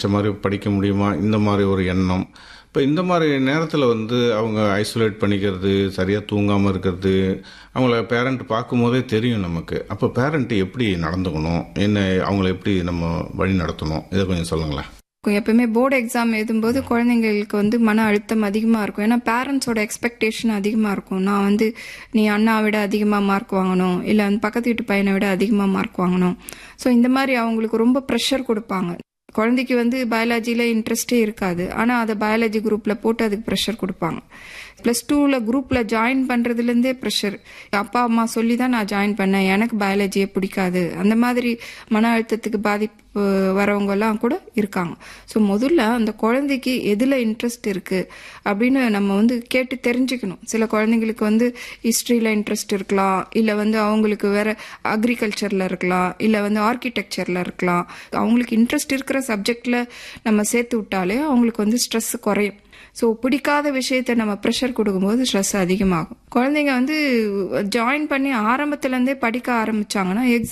நினச்ச மாதிரி படிக்க முடியுமா இந்த மாதிரி ஒரு எண்ணம் இப்போ இந்த மாதிரி நேரத்தில் வந்து அவங்க ஐசோலேட் பண்ணிக்கிறது சரியாக தூங்காமல் இருக்கிறது அவங்கள பேரண்ட் பார்க்கும்போதே தெரியும் நமக்கு அப்போ பேரண்ட் எப்படி நடந்துக்கணும் என்ன அவங்கள எப்படி நம்ம வழி நடத்தணும் இதை கொஞ்சம் சொல்லுங்களேன் இருக்கும் எப்பவுமே போர்டு எக்ஸாம் எழுதும்போது குழந்தைங்களுக்கு வந்து மன அழுத்தம் அதிகமாக இருக்கும் ஏன்னா பேரண்ட்ஸோட எக்ஸ்பெக்டேஷன் அதிகமாக இருக்கும் நான் வந்து நீ அண்ணா விட அதிகமாக மார்க் வாங்கணும் இல்லை வந்து பக்கத்து வீட்டு பையனை விட அதிகமாக மார்க் வாங்கணும் ஸோ இந்த மாதிரி அவங்களுக்கு ரொம்ப ப்ரெஷர் கொடுப்பாங்க குழந்தைக்கு வந்து பயாலஜியில் இன்ட்ரெஸ்டே இருக்காது ஆனால் அதை பயாலஜி குரூப்பில் போட்டு அதுக்கு ப்ரெஷர் கொடுப்பாங்க ப்ளஸ் டூவில் குரூப்பில் ஜாயின் பண்ணுறதுலேருந்தே ப்ரெஷர் அப்பா அம்மா சொல்லி தான் நான் ஜாயின் பண்ணேன் எனக்கு பயாலஜியே பிடிக்காது அந்த மாதிரி மன அழுத்தத்துக்கு பாதிப்பு வரவங்கெல்லாம் கூட இருக்காங்க ஸோ முதல்ல அந்த குழந்தைக்கு எதில் இன்ட்ரெஸ்ட் இருக்குது அப்படின்னு நம்ம வந்து கேட்டு தெரிஞ்சுக்கணும் சில குழந்தைங்களுக்கு வந்து ஹிஸ்ட்ரியில் இன்ட்ரெஸ்ட் இருக்கலாம் இல்லை வந்து அவங்களுக்கு வேற அக்ரிகல்ச்சரில் இருக்கலாம் இல்லை வந்து ஆர்கிடெக்சரில் இருக்கலாம் அவங்களுக்கு இன்ட்ரெஸ்ட் இருக்கிற சப்ஜெக்டில் நம்ம சேர்த்து விட்டாலே அவங்களுக்கு வந்து ஸ்ட்ரெஸ் குறையும் ஸோ பிடிக்காத விஷயத்த நம்ம ப்ரெஷர் கொடுக்கும்போது ஸ்ட்ரெஸ் அதிகமாகும் குழந்தைங்க வந்து ஜாயின் பண்ணி ஆரம்பத்துலேருந்தே படிக்க ஆரம்பிச்சாங்கன்னா எக்ஸாம்